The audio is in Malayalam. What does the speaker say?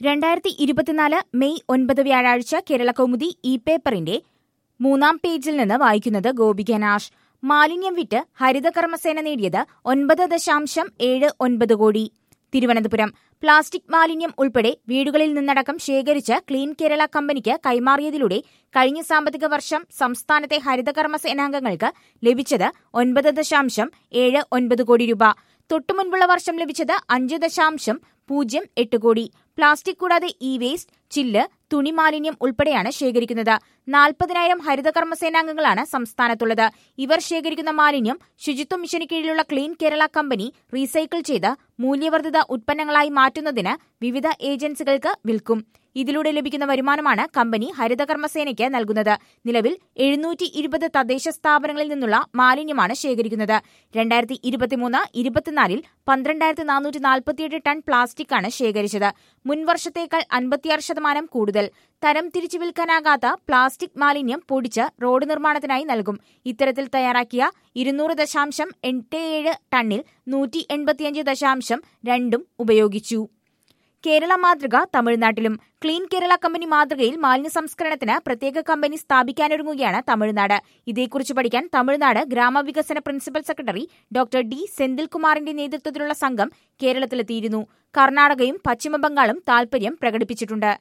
രണ്ടായിരത്തി ഇരുപത്തിനാല് മെയ് ഒൻപത് വ്യാഴാഴ്ച കേരള കൗമുദി ഇ പേപ്പറിന്റെ മൂന്നാം പേജിൽ നിന്ന് വായിക്കുന്നത് ഗോപിക നാഷ് മാലിന്യം വിറ്റ് ഹരിത കർമ്മസേന നേടിയത് ഒൻപത് ദശാംശം ഏഴ് ഒൻപത് കോടി തിരുവനന്തപുരം പ്ലാസ്റ്റിക് മാലിന്യം ഉൾപ്പെടെ വീടുകളിൽ നിന്നടക്കം ശേഖരിച്ച് ക്ലീൻ കേരള കമ്പനിക്ക് കൈമാറിയതിലൂടെ കഴിഞ്ഞ സാമ്പത്തിക വർഷം സംസ്ഥാനത്തെ ഹരിതകർമ്മ സേനാംഗങ്ങൾക്ക് ലഭിച്ചത് ഒൻപത് ദശാംശം ഏഴ് ഒൻപത് കോടി രൂപ തൊട്ടുമുൻപുള്ള വർഷം ലഭിച്ചത് അഞ്ച് ദശാംശം പൂജ്യം എട്ട് കോടി പ്ലാസ്റ്റിക് കൂടാതെ ഇ വേസ്റ്റ് ചില്ല് തുണി മാലിന്യം ഉൾപ്പെടെയാണ് ശേഖരിക്കുന്നത് നാൽപ്പതിനായിരം ഹരിതകർമ്മ സേനാംഗങ്ങളാണ് സംസ്ഥാനത്തുള്ളത് ഇവർ ശേഖരിക്കുന്ന മാലിന്യം ശുചിത്വ മിഷന് കീഴിലുള്ള ക്ലീൻ കേരള കമ്പനി റീസൈക്കിൾ ചെയ്ത് മൂല്യവർദ്ധിത ഉൽപ്പന്നങ്ങളായി മാറ്റുന്നതിന് വിവിധ ഏജൻസികൾക്ക് വിൽക്കും ഇതിലൂടെ ലഭിക്കുന്ന വരുമാനമാണ് കമ്പനി ഹരിതകർമ്മസേനയ്ക്ക് നൽകുന്നത് നിലവിൽ എഴുന്നൂറ്റി ഇരുപത് തദ്ദേശ സ്ഥാപനങ്ങളിൽ നിന്നുള്ള മാലിന്യമാണ് ശേഖരിക്കുന്നത് രണ്ടായിരത്തി ഇരുപത്തിമൂന്ന് ഇരുപത്തിനാലിൽ പന്ത്രണ്ടായിരത്തി നാനൂറ്റി നാൽപ്പത്തിയെട്ട് ടൺ പ്ലാസ്റ്റിക്കാണ് ശേഖരിച്ചത് മുൻവർഷത്തേക്കാൾ അൻപത്തിയാറ് ശതമാനം കൂടുതൽ തരം തിരിച്ചു വിൽക്കാനാകാത്ത പ്ലാസ്റ്റിക് മാലിന്യം പൊടിച്ച് റോഡ് നിർമ്മാണത്തിനായി നൽകും ഇത്തരത്തിൽ തയ്യാറാക്കിയ ഇരുന്നൂറ് ദശാംശം എട്ട് ഏഴ് ടണ്ണിൽ നൂറ്റി എൺപത്തിയഞ്ച് ദശാംശം രണ്ടും ഉപയോഗിച്ചു കേരള മാതൃക തമിഴ്നാട്ടിലും ക്ലീൻ കേരള കമ്പനി മാതൃകയിൽ മാലിന്യ സംസ്കരണത്തിന് പ്രത്യേക കമ്പനി സ്ഥാപിക്കാനൊരുങ്ങുകയാണ് തമിഴ്നാട് ഇതേക്കുറിച്ച് പഠിക്കാൻ തമിഴ്നാട് ഗ്രാമവികസന പ്രിൻസിപ്പൽ സെക്രട്ടറി ഡോക്ടർ ഡി സെന്തിൽകുമാറിന്റെ നേതൃത്വത്തിലുള്ള സംഘം കേരളത്തിലെത്തിയിരുന്നു കർണാടകയും പശ്ചിമബംഗാളും താൽപര്യം പ്രകടിപ്പിച്ചിട്ടുണ്ട്